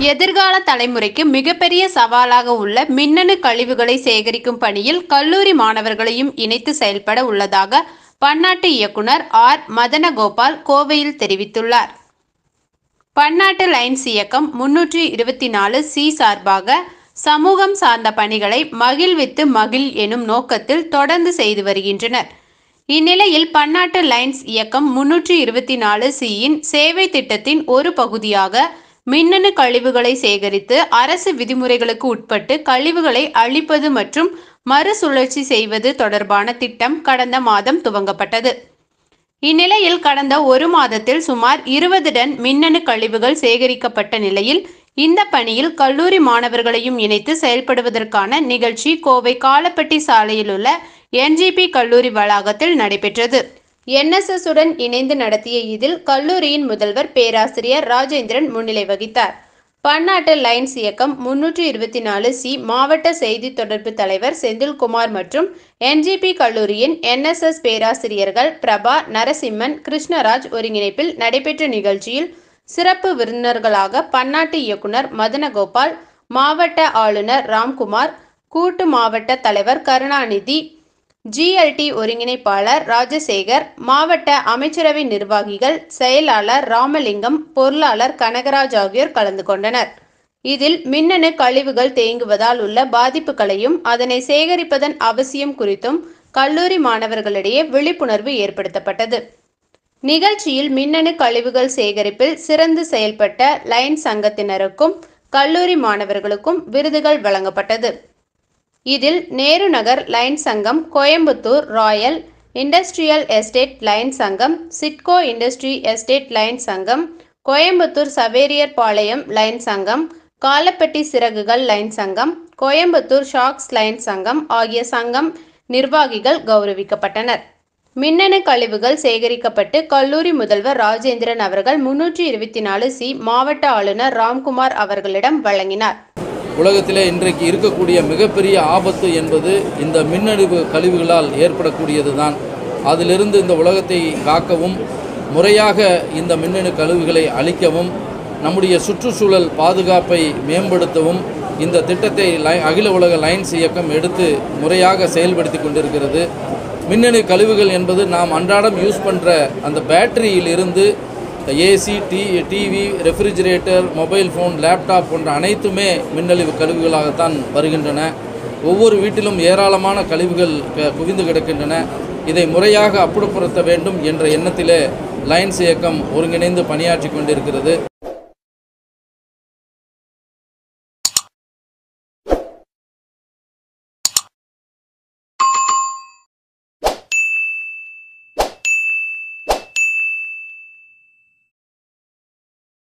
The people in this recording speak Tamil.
எதிர்கால தலைமுறைக்கு மிகப்பெரிய சவாலாக உள்ள மின்னணு கழிவுகளை சேகரிக்கும் பணியில் கல்லூரி மாணவர்களையும் இணைத்து செயல்பட உள்ளதாக பன்னாட்டு இயக்குனர் ஆர் மதனகோபால் கோவையில் தெரிவித்துள்ளார் பன்னாட்டு லைன்ஸ் இயக்கம் முன்னூற்றி இருபத்தி நாலு சி சார்பாக சமூகம் சார்ந்த பணிகளை மகிழ்வித்து மகிழ் எனும் நோக்கத்தில் தொடர்ந்து செய்து வருகின்றனர் இந்நிலையில் பன்னாட்டு லைன்ஸ் இயக்கம் முன்னூற்றி இருபத்தி நாலு சியின் சேவை திட்டத்தின் ஒரு பகுதியாக மின்னணு கழிவுகளை சேகரித்து அரசு விதிமுறைகளுக்கு உட்பட்டு கழிவுகளை அழிப்பது மற்றும் மறுசுழற்சி செய்வது தொடர்பான திட்டம் கடந்த மாதம் துவங்கப்பட்டது இந்நிலையில் கடந்த ஒரு மாதத்தில் சுமார் இருபது டன் மின்னணு கழிவுகள் சேகரிக்கப்பட்ட நிலையில் இந்த பணியில் கல்லூரி மாணவர்களையும் இணைத்து செயல்படுவதற்கான நிகழ்ச்சி கோவை காலப்பட்டி சாலையில் உள்ள என்ஜிபி கல்லூரி வளாகத்தில் நடைபெற்றது என்எஸ்எஸ் உடன் இணைந்து நடத்திய இதில் கல்லூரியின் முதல்வர் பேராசிரியர் ராஜேந்திரன் முன்னிலை வகித்தார் பன்னாட்டு லைன்ஸ் இயக்கம் முன்னூற்றி இருபத்தி நாலு சி மாவட்ட செய்தி தொடர்பு தலைவர் செந்தில்குமார் மற்றும் என்ஜிபி கல்லூரியின் என்எஸ்எஸ் பேராசிரியர்கள் பிரபா நரசிம்மன் கிருஷ்ணராஜ் ஒருங்கிணைப்பில் நடைபெற்ற நிகழ்ச்சியில் சிறப்பு விருந்தினர்களாக பன்னாட்டு இயக்குனர் மதனகோபால் மாவட்ட ஆளுநர் ராம்குமார் கூட்டு மாவட்ட தலைவர் கருணாநிதி ஜிஎல்டி ஒருங்கிணைப்பாளர் ராஜசேகர் மாவட்ட அமைச்சரவை நிர்வாகிகள் செயலாளர் ராமலிங்கம் பொருளாளர் கனகராஜ் ஆகியோர் கலந்து கொண்டனர் இதில் மின்னணு கழிவுகள் தேங்குவதால் உள்ள பாதிப்புகளையும் அதனை சேகரிப்பதன் அவசியம் குறித்தும் கல்லூரி மாணவர்களிடையே விழிப்புணர்வு ஏற்படுத்தப்பட்டது நிகழ்ச்சியில் மின்னணு கழிவுகள் சேகரிப்பில் சிறந்து செயல்பட்ட லைன் சங்கத்தினருக்கும் கல்லூரி மாணவர்களுக்கும் விருதுகள் வழங்கப்பட்டது இதில் நேரு நகர் லைன் சங்கம் Coimbatore royal industrial estate line சங்கம் சிட்கோ இண்டஸ்ட்ரி எஸ்டேட் லைன் சங்கம் கோயம்புத்தூர் சவேரியர் பாளையம் லைன் சங்கம் காலப்பட்டி சிறகுகள் லைன் சங்கம் கோயம்புத்தூர் ஷாக்ஸ் லைன் சங்கம் ஆகிய சங்கம் நிர்வாகிகள் கௌரவிக்கப்பட்டனர் மின்னணு கழிவுகள் சேகரிக்கப்பட்டு கல்லூரி முதல்வர் ராஜேந்திரன் அவர்கள் முன்னூற்றி இருபத்தி நாலு சி மாவட்ட ஆளுநர் ராம்குமார் அவர்களிடம் வழங்கினார் உலகத்திலே இன்றைக்கு இருக்கக்கூடிய மிகப்பெரிய ஆபத்து என்பது இந்த மின்னணுவு கழிவுகளால் ஏற்படக்கூடியது தான் அதிலிருந்து இந்த உலகத்தை காக்கவும் முறையாக இந்த மின்னணு கழிவுகளை அழிக்கவும் நம்முடைய சுற்றுச்சூழல் பாதுகாப்பை மேம்படுத்தவும் இந்த திட்டத்தை லை அகில உலக லைன்ஸ் இயக்கம் எடுத்து முறையாக செயல்படுத்தி கொண்டிருக்கிறது மின்னணு கழிவுகள் என்பது நாம் அன்றாடம் யூஸ் பண்ணுற அந்த பேட்டரியிலிருந்து AC T TV refrigerator mobile phone laptop போன்ற அனைத்துமே மின்னழிவு கழிவுகளாகத்தான் வருகின்றன ஒவ்வொரு வீட்டிலும் ஏராளமான கழிவுகள் க- குவிந்து கிடக்கின்றன இதை முறையாக அப்புறப்படுத்த வேண்டும் என்ற எண்ணத்திலே லைன்ஸ் இயக்கம் ஒருங்கிணைந்து பணியாற்றி கொண்டிருக்கிறது